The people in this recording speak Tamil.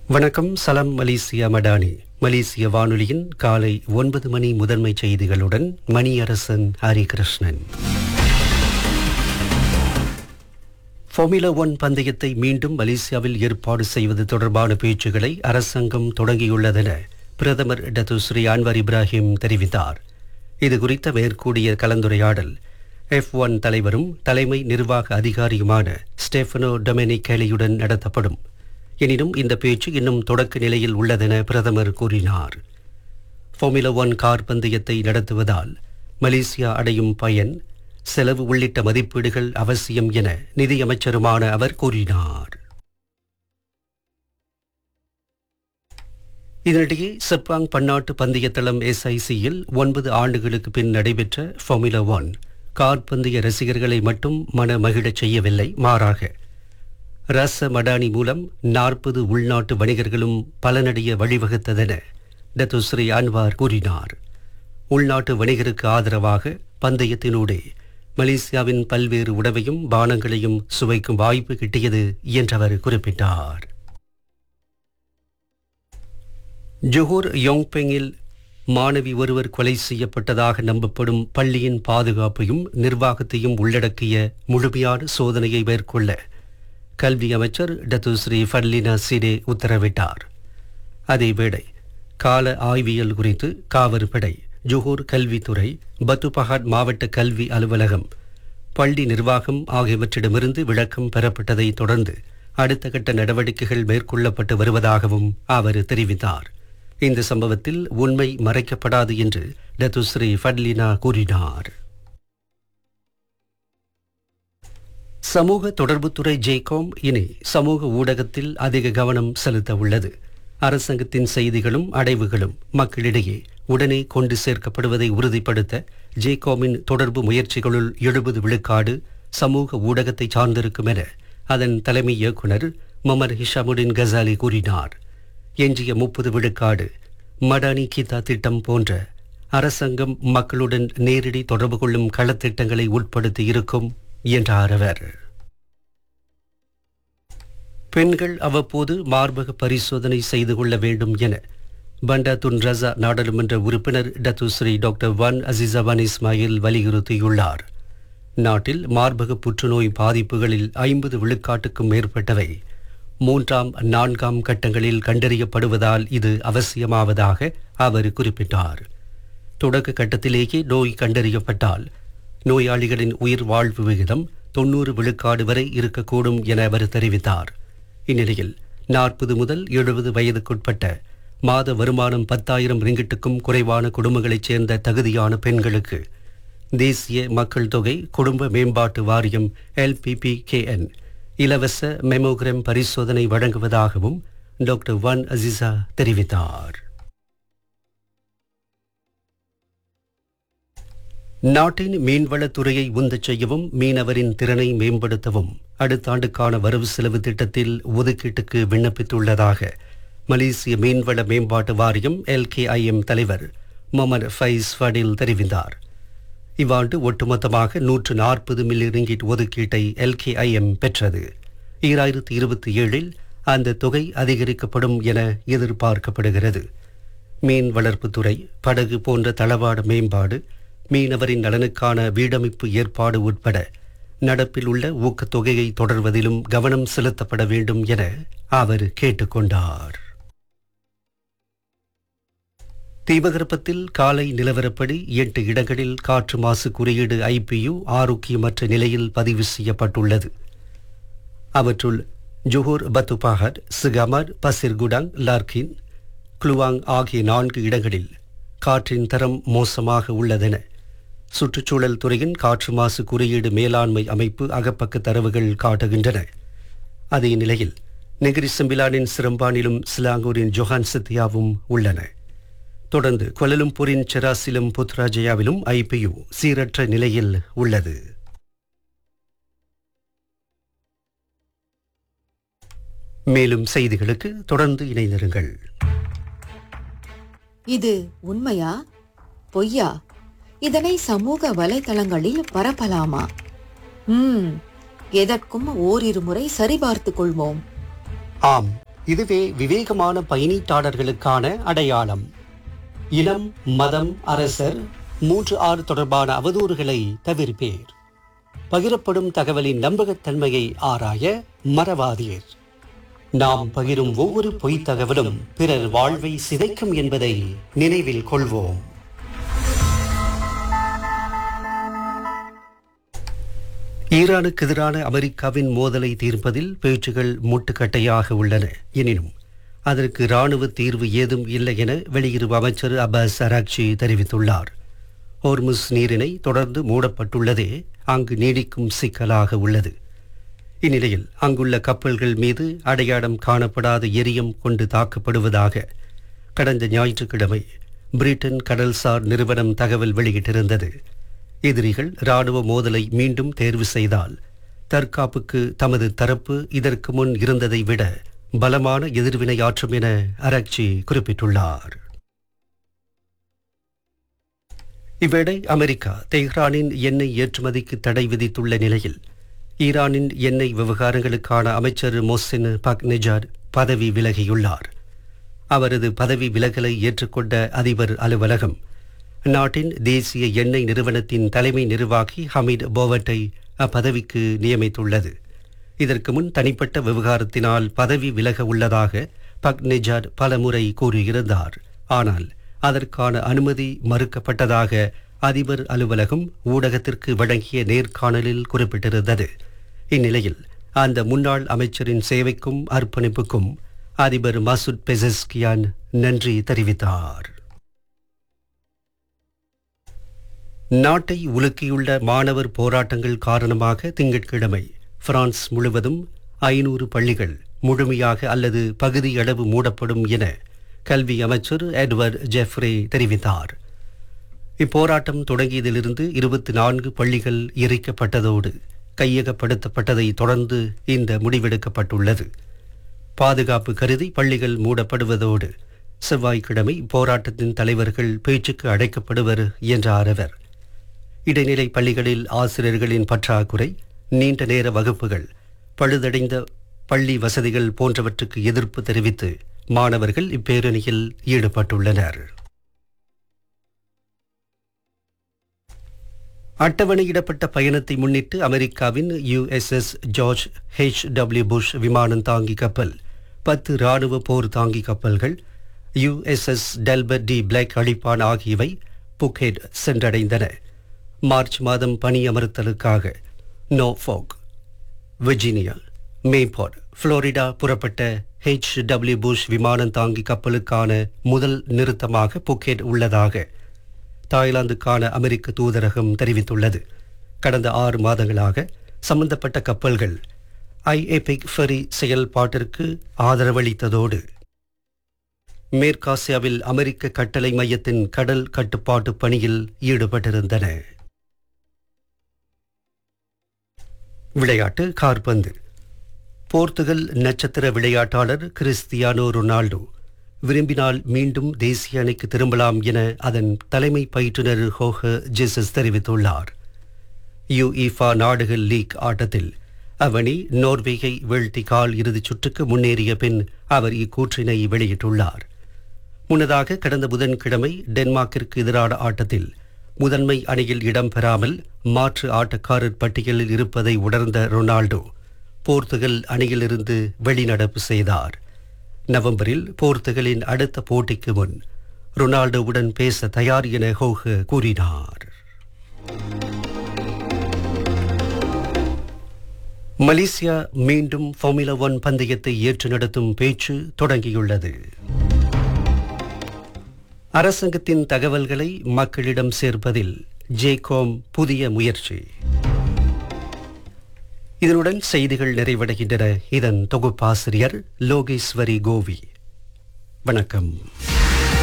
வணக்கம் சலாம் மலேசியா மடானி மலேசிய வானொலியின் காலை ஒன்பது மணி முதன்மை செய்திகளுடன் மணியரசன் ஹரிகிருஷ்ணன் ஃபார்முலா ஒன் பந்தயத்தை மீண்டும் மலேசியாவில் ஏற்பாடு செய்வது தொடர்பான பேச்சுகளை அரசாங்கம் தொடங்கியுள்ளதென பிரதமர் டத்துஸ்ரீ அன்வர் இப்ராஹிம் தெரிவித்தார் இது குறித்த மேற்கூடிய கலந்துரையாடல் எஃப் ஒன் தலைவரும் தலைமை நிர்வாக அதிகாரியுமான ஸ்டெஃபனோ டொமெனிகேலியுடன் நடத்தப்படும் எனினும் இந்த பேச்சு இன்னும் தொடக்க நிலையில் உள்ளதென பிரதமர் கூறினார் ஃபார்முலா ஒன் கார் பந்தயத்தை நடத்துவதால் மலேசியா அடையும் பயன் செலவு உள்ளிட்ட மதிப்பீடுகள் அவசியம் என நிதியமைச்சருமான அவர் கூறினார் இதனிடையே செப்பாங் பன்னாட்டு பந்தயத்தளம் எஸ்ஐசியில் ஒன்பது ஆண்டுகளுக்கு பின் நடைபெற்ற ஃபார்முலா ஒன் கார் பந்தய ரசிகர்களை மட்டும் மன மகிழச் செய்யவில்லை மாறாக ரச மடானி மூலம் நாற்பது உள்நாட்டு வணிகர்களும் பலனடைய வழிவகுத்ததென டத்துஸ்ரீ அன்வார் கூறினார் உள்நாட்டு வணிகருக்கு ஆதரவாக பந்தயத்தினூடே மலேசியாவின் பல்வேறு உணவையும் பானங்களையும் சுவைக்கும் வாய்ப்பு கிட்டியது என்றவர் குறிப்பிட்டார் ஜொஹூர் யோங்பெங்கில் மாணவி ஒருவர் கொலை செய்யப்பட்டதாக நம்பப்படும் பள்ளியின் பாதுகாப்பையும் நிர்வாகத்தையும் உள்ளடக்கிய முழுமையான சோதனையை மேற்கொள்ள கல்வி அமைச்சர் டத்துஸ்ரீ ஃபர்லினா சிடே உத்தரவிட்டார் அதேவேளை கால ஆய்வியல் குறித்து காவற்படை ஜொஹூர் கல்வித்துறை பத்துபஹாட் மாவட்ட கல்வி அலுவலகம் பள்ளி நிர்வாகம் ஆகியவற்றிடமிருந்து விளக்கம் பெறப்பட்டதை தொடர்ந்து அடுத்த கட்ட நடவடிக்கைகள் மேற்கொள்ளப்பட்டு வருவதாகவும் அவர் தெரிவித்தார் இந்த சம்பவத்தில் உண்மை மறைக்கப்படாது என்று டத்துஸ்ரீ ஃபட்லினா கூறினார் சமூக தொடர்புத்துறை ஜேகோம் இனி சமூக ஊடகத்தில் அதிக கவனம் செலுத்த உள்ளது அரசாங்கத்தின் செய்திகளும் அடைவுகளும் மக்களிடையே உடனே கொண்டு சேர்க்கப்படுவதை உறுதிப்படுத்த ஜேகோமின் தொடர்பு முயற்சிகளுள் எழுபது விழுக்காடு சமூக ஊடகத்தை சார்ந்திருக்கும் என அதன் தலைமை இயக்குனர் மமர் ஹிஷாமுடின் கசாலி கூறினார் எஞ்சிய முப்பது விழுக்காடு மடானி கீதா திட்டம் போன்ற அரசாங்கம் மக்களுடன் நேரடி தொடர்பு கொள்ளும் களத்திட்டங்களை உட்படுத்தி இருக்கும் என்றார் அவர் பெண்கள் அவ்வப்போது மார்பக பரிசோதனை செய்து கொள்ள வேண்டும் என பண்டாதுன் ரசா நாடாளுமன்ற உறுப்பினர் Datuk Seri doctor Wan Azizah Wan Ismail வலியுறுத்தியுள்ளார் நாட்டில் மார்பக புற்றுநோய் பாதிப்புகளில் ஐம்பது விழுக்காட்டுக்கும் மேற்பட்டவை மூன்றாம் நான்காம் கட்டங்களில் கண்டறியப்படுவதால் இது அவசியமாவதாக அவர் குறிப்பிட்டார் தொடக்க கட்டத்திலேயே நோய் கண்டறியப்பட்டால் நோயாளிகளின் உயிர் வாழ்வு விகிதம் தொன்னூறு விழுக்காடு வரை இருக்கக்கூடும் என அவர் தெரிவித்தார் இந்நிலையில் நாற்பது முதல் எழுபது வயதுக்குட்பட்ட மாத வருமானம் பத்தாயிரம் ரிங்கிட்டுக்கும் குறைவான குடும்பங்களைச் சேர்ந்த தகுதியான பெண்களுக்கு தேசிய மக்கள் தொகை குடும்ப மேம்பாட்டு வாரியம் எல்பிபிகேஎன் இலவச மெமோகிராம் பரிசோதனை வழங்குவதாகவும் டாக்டர் வான் அசிசா தெரிவித்தார் நாட்டின் மீன்வளத்துறையை உந்தச் செய்யவும் மீனவரின் திறனை மேம்படுத்தவும் அடுத்த ஆண்டுக்கான வரவு செலவு திட்டத்தில் ஒதுக்கீட்டுக்கு விண்ணப்பித்துள்ளதாக மலேசிய மீன்வள மேம்பாட்டு வாரியம் எல்கேஐஎம் தலைவர் மொமர் ஃபைஸ் ஃபடில் தெரிவித்தார் இவ்வாண்டு ஒட்டுமொத்தமாக நூற்று நாற்பது மில்லியன் ரிங்கிட் ஒதுக்கீட்டை எல்கேஐஎம் பெற்றது ஈராயிரத்தி இருபத்தி ஏழில் அந்த தொகை அதிகரிக்கப்படும் என எதிர்பார்க்கப்படுகிறது மீன் வளர்ப்புத்துறை படகு போன்ற தளவாட மேம்பாடு மீனவரின் நலனுக்கான வீடமைப்பு ஏற்பாடு உட்பட நடப்பில் உள்ள ஊக்கத்தொகையை தொடர்வதிலும் கவனம் செலுத்தப்பட வேண்டும் என அவர் கேட்டுக்கொண்டார் தீபகற்பத்தில் காலை நிலவரப்படி எட்டு இடங்களில் காற்று மாசு குறியீடு ஐபியு ஆரோக்கியமற்ற நிலையில் பதிவு செய்யப்பட்டுள்ளது அவற்றுள் Johor Batu Pahat Segamat Pasir Gudang Larkin Kluang ஆகிய நான்கு இடங்களில் காற்றின் தரம் மோசமாக உள்ளதென சுற்றுச்சூழல் துறையின் காற்று மாசு குறியீடு மேலாண்மை அமைப்பு அகப்பக்க தரவுகள் காட்டுகின்றன அதே நிலையில் நெகிரி செம்பிலானின் சிரம்பானிலும் சிலாங்கூரின் ஜொஹான் சத்தியாவும் உள்ளன தொடர்ந்து கொலலும்பூரின் செராசிலும் புத்ராஜயாவிலும் ஐபியு சீரற்ற நிலையில் உள்ளது மேலும் செய்திகளுக்கு தொடர்ந்து இணைந்திருங்கள் இது உண்மையா பொய்யா இதனை சமூக வலைதளங்களில் பரப்பலாமா ம் எதற்கும் ஓரிரு முறை சரிபார்த்துக் கொள்வோம் ஆம் இதுவே விவேகமான பயணீட்டாளர்களுக்கான அடையாளம் இனம் மதம் அரசர் மூன்று ஆறு தொடர்பான அவதூறுகளை தவிர்ப்பேர் பகிரப்படும் தகவலின் நம்பகத்தன்மையை ஆராய மறவாதீர் நாம் பகிரும் ஒவ்வொரு பொய்த் தகவலும் பிறர் வாழ்வை சிதைக்கும் என்பதை நினைவில் கொள்வோம் ஈரானுக்கு எதிரான அமெரிக்காவின் மோதலை தீர்ப்பதில் பேச்சுகள் முட்டுக்கட்டையாக உள்ளன எனினும் அதற்கு இராணுவ தீர்வு ஏதும் இல்லை என வெளியுறவு அமைச்சர் அப்பாஸ் அராக்சி தெரிவித்துள்ளார் ஹோர்முஸ் நீரிணை தொடர்ந்து மூடப்பட்டுள்ளதே அங்கு நீடிக்கும் சிக்கலாக உள்ளது இந்நிலையில் அங்குள்ள கப்பல்கள் மீது அடையாளம் காணப்படாத எரியம் கொண்டு தாக்கப்படுவதாக கடந்த ஞாயிற்றுக்கிழமை பிரிட்டன் கடல்சார் நிறுவனம் தகவல் வெளியிட்டிருந்தது எதிரிகள் இராணுவ மோதலை மீண்டும் தேர்வு செய்தால் தற்காப்புக்கு தமது தரப்பு இதற்கு முன் இருந்ததை விட பலமான எதிர்வினையாற்றும் என அரக்சி குறிப்பிட்டுள்ளார் இவ்வேளை அமெரிக்கா தெஹ்ரானின் எண்ணெய் ஏற்றுமதிக்கு தடை விதித்துள்ள நிலையில் ஈரானின் எண்ணெய் விவகாரங்களுக்கான அமைச்சர் மொசின் பக்னெஜார் பதவி விலகியுள்ளார் அவரது பதவி விலகலை ஏற்றுக்கொண்ட அதிபர் அலுவலகம் நாட்டின் தேசிய எண்ணெய் நிறுவனத்தின் தலைமை நிர்வாகி ஹமீத் போவட்டை அப்பதவிக்கு நியமித்துள்ளது இதற்கு முன் தனிப்பட்ட விவகாரத்தினால் பதவி விலக உள்ளதாக பக்னெஜார் பலமுறை கூறியிருந்தார் ஆனால் அதற்கான அனுமதி மறுக்கப்பட்டதாக அதிபர் அலுவலகம் ஊடகத்திற்கு வழங்கிய நேர்காணலில் குறிப்பிட்டிருந்தது இந்நிலையில் அந்த முன்னாள் அமைச்சரின் சேவைக்கும் அர்ப்பணிப்புக்கும் அதிபர் மசூத் பெசஸ்கியான் நன்றி தெரிவித்தார் நாட்டை உலுக்கியுள்ள மாணவர் போராட்டங்கள் காரணமாக திங்கட்கிழமை பிரான்ஸ் முழுவதும் ஐநூறு பள்ளிகள் முழுமையாக அல்லது பகுதியளவு மூடப்படும் என கல்வி அமைச்சர் எட்வர்ட் ஜெஃப்ரே தெரிவித்தார் இப்போராட்டம் தொடங்கியதிலிருந்து இருபத்தி நான்கு பள்ளிகள் எரிக்கப்பட்டதோடு கையகப்படுத்தப்பட்டதை தொடர்ந்து இந்த முடிவெடுக்கப்பட்டுள்ளது பாதுகாப்பு கருதி பள்ளிகள் மூடப்படுவதோடு செவ்வாய்க்கிழமை போராட்டத்தின் தலைவர்கள் பேச்சுக்கு அழைக்கப்படுவர் என்றார் அவர் இடைநிலை பள்ளிகளில் ஆசிரியர்களின் பற்றாக்குறை நீண்ட நேர வகுப்புகள் பழுதடைந்த பள்ளி வசதிகள் போன்றவற்றுக்கு எதிர்ப்பு தெரிவித்து மாணவர்கள் இப்பேரணியில் ஈடுபட்டுள்ளனர் அட்டவணையிடப்பட்ட பயணத்தை முன்னிட்டு அமெரிக்காவின் USS George H W Bush விமானம் தாங்கி கப்பல் பத்து ராணுவ போர் தாங்கி கப்பல்கள் யுஎஸ்எஸ் டெல்பர் டி பிளாக் அழிப்பான் ஆகியவை புக்கெட் சென்றடைந்தன மார்ச் மாதம் பணியமர்த்தலுக்காக நோஃபோக் விர்ஜீனியா மேபாட் புளோரிடா புறப்பட்ட ஹெச் டபிள்யூ புஷ் விமானம் தாங்கி கப்பலுக்கான முதல் நிறுத்தமாக புக்கெட் உள்ளதாக தாய்லாந்துக்கான அமெரிக்க தூதரகம் தெரிவித்துள்ளது கடந்த ஆறு மாதங்களாக சம்பந்தப்பட்ட கப்பல்கள் ஐஏபிக் ஃபெரி செயல்பாட்டிற்கு ஆதரவளித்ததோடு மேற்காசியாவில் அமெரிக்க கட்டளை மையத்தின் கடல் கட்டுப்பாட்டு பணியில் ஈடுபட்டிருந்தன விளையாட்டு கார்பந்து போர்த்துகல் நட்சத்திர விளையாட்டாளர் கிறிஸ்தியானோ ரொனால்டோ விரும்பினால் மீண்டும் தேசிய அணிக்கு திரும்பலாம் என அதன் தலைமை பயிற்றுனர் ஹோஹ ஜெசஸ் தெரிவித்துள்ளார் யுஇஃபா நாடுகள் லீக் ஆட்டத்தில் அவனி நோர்வேயை வீழ்த்தி கால் இறுதிச் சுற்றுக்கு முன்னேறிய பின் அவர் இக்கூற்றினை வெளியிட்டுள்ளார் முன்னதாக கடந்த புதன்கிழமை டென்மார்க்கிற்கு எதிரான ஆட்டத்தில் முதன்மை அணியில் இடம்பெறாமல் மாற்று ஆட்டக்காரர் பட்டியலில் இருப்பதை உணர்ந்த ரொனால்டோ போர்த்துகல் அணியிலிருந்து வெளிநடப்பு செய்தார் நவம்பரில் போர்த்துகலின் அடுத்த போட்டிக்கு முன் ரொனால்டோவுடன் பேச தயார் என ஹோக கூறினார் மலேசியா மீண்டும் ஃபார்முலா ஒன் பந்தயத்தை ஏற்று நடத்தும் பேச்சு தொடங்கியுள்ளது அரசாங்கத்தின் தகவல்களை மக்களிடம் சேர்ப்பதில் ஜேகோம் புதிய முயற்சி இதனுடன் செய்திகள் நிறைவடைகின்றன இதன் தொகுப்பாசிரியர் லோகேஸ்வரி கோவி வணக்கம்